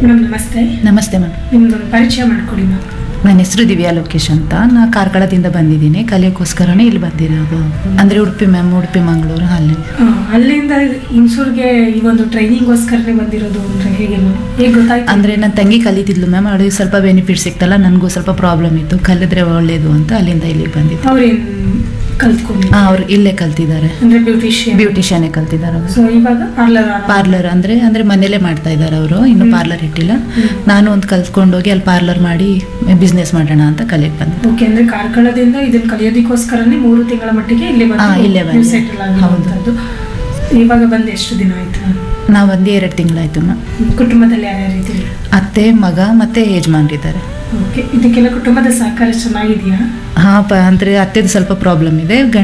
Madam ನಮಸ್ತೆ ನಮಸ್ತೆ ma'am ನಿಮ್ದೊಂದು ಪರಿಚಯ ಮಾಡಿಕೊಡಿ ಮ್ಯಾಮ್ ನನ್ನ ಹೆಸರು ದಿವ್ಯಾ ಲೋಕೇಶ್ ಅಂತ ನಾ ಕಾರ್ಕಳದಿಂದ ಬಂದಿದ್ದೀನಿ ಕಲಿಯೋಕ್ಕೋಸ್ಕರನೇ ಇಲ್ಲಿ ಬಂದಿರೋದು ಅಂದರೆ ಉಡುಪಿ ಮ್ಯಾಮ್ ಉಡುಪಿ ಮಂಗಳೂರು ಅಲ್ಲಿ ಆ, ಅಲ್ಲಿಂದ ಹುಣಸೂರ್ಗೆ ಈ ಒಂದು ಟ್ರೈನಿಂಗ್ಗೋಸ್ಕರನೇ ಬಂದಿರೋದು ಅಂದ್ರೆ ಹೇಗೆ ಮ್ಯಾಮ್ ಹೇಗೆ ಗೊತ್ತಾಯ್ತು ಅಂದರೆ ನನ್ನ ತಂಗಿ ಕಲಿತಿದ್ಲು ಮ್ಯಾಮ್ ಅವಳಿಗೆ ಸ್ವಲ್ಪ ಬೆನಿಫಿಟ್ ಸಿಕ್ತಲ್ಲ ನನಗೂ ಸ್ವಲ್ಪ ಪ್ರಾಬ್ಲಮ್ ಇತ್ತು ಕಲಿದ್ರೆ ಒಳ್ಳೇದು ಅಂತ ಅಲ್ಲಿಂದ ಇಲ್ಲಿಗೆ ಬಂದಿದ್ದು ಅವ್ರೇನ್ ಕಲ್ತ್ಕೊಂಡು ಹಾಂ ಅವ್ರು ಇಲ್ಲೇ ಕಲ್ತಿದ್ದಾರೆ ಅಂದ್ರೆ ಬ್ಯೂಟಿಷಿಯನ್ ಬ್ಯೂಟಿಷಿಯನೇ ಕಲ್ತಿದ್ದಾರೆ ಅವರು ಸೊ ಇವಾಗ ಪಾರ್ಲರ್ ಪಾರ್ಲರ್ ಅಂದರೆ ಅಂದರೆ ಮನೇಲೇ ಮಾಡ್ತಾ ಇದ್ದಾರೆ ಅವರು ಇನ್ನು ಪಾರ್ಲರ್ ಇಟ್ಟಿಲ್ಲ ಹ್ಮ್. ನಾನು ಒಂದು ಕಲ್ತ್ಕೊಂಡೋಗಿ ಅಲ್ಲಿ ಪಾರ್ಲರ್ ಮಾಡಿ ಬಿಸ್ನೆಸ್ ಮಾಡೋಣ ಅಂತ ಕಲಿಯಕ್ಕೆ ಬಂದೆ ಓಕೆ ಅಂದ್ರೆ ಕಾರ್ಕಳದಿಂದ ಇದನ್ನ ಕಲಿಯೋದಕ್ಕೋಸ್ಕರನೇ ಮೂರು ತಿಂಗಳ ಮಟ್ಟಿಗೆ ಇಲ್ಲಿ ಆ, ಇಲ್ಲೇ ಬಂದೆ. ಸೆಟಲ್ ಆಗಿರುವಂತದ್ದು ಇವಾಗ ಬಂದು ಎಷ್ಟು ದಿನ ಆಯ್ತು ಮ್ಯಾಮ್? ನಾವು ಒಂದೇ ಎರಡು ತಿಂಗಳಾಯ್ತು ಮ್ಯಾಮ್ ಕುಟುಂಬದಲ್ಲಿ ಯಾರ್ಯಾರು ಇದ್ದೀರಿ ಅತ್ತೆ ಮಗ ಮತ್ತು ಯಜಮಾನ್ರಿದ್ದಾರೆ ಓಕೆ ಇದಕ್ಕೆಲ್ಲ ಕುಟುಂಬದ ಸಹಕಾರ ಚೆನ್ನಾಗಿದೆಯಾ ಹಾಂ ಪ ಅಂದರೆ ಅತ್ತೆದು ಸ್ವಲ್ಪ ಪ್ರಾಬ್ಲಮ್ ಇದೆ